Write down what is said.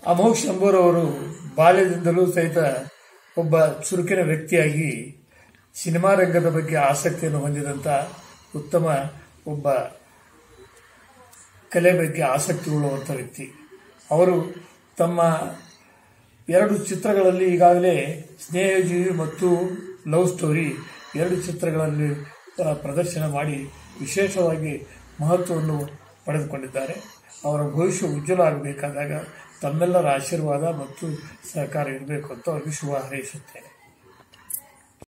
ಅಮೋಘ್ ಶಂಭೂರವರು ಬಾಲ್ಯದಿಂದಲೂ ಸಹಿತ ಒಬ್ಬ ಚುರುಕಿನ ವ್ಯಕ್ತಿಯಾಗಿ ಸಿನಿಮಾ ರಂಗದ ಬಗ್ಗೆ ಆಸಕ್ತಿಯನ್ನು ಹೊಂದಿದಂತ ಉತ್ತಮ ಒಬ್ಬ ಕಲೆ ಬಗ್ಗೆ ಆಸಕ್ತಿ ಉಳ್ಳುವಂಥ ವ್ಯಕ್ತಿ ಅವರು ತಮ್ಮ ಎರಡು ಚಿತ್ರಗಳಲ್ಲಿ ಈಗಾಗಲೇ ಸ್ನೇಹಜೀವಿ ಮತ್ತು ಲವ್ ಸ್ಟೋರಿ ಎರಡು ಚಿತ್ರಗಳಲ್ಲಿ ಆ, ಪ್ರದರ್ಶನ ಮಾಡಿ ವಿಶೇಷವಾಗಿ ಮಹತ್ವವನ್ನು ಪಡೆದುಕೊಂಡಿದ್ದಾರೆ ಅವರ ಭವಿಷ್ಯ ಉಜ್ವಲ ಆಗಬೇಕಾದಾಗ ತಮ್ಮೆಲ್ಲರ ಆಶೀರ್ವಾದ ಮತ್ತು ಸಹಕಾರ ಇರಬೇಕು ಅಂತ ಅವರಿಗೆ ಶುಭ ಹಾರೈಸುತ್ತೇನೆ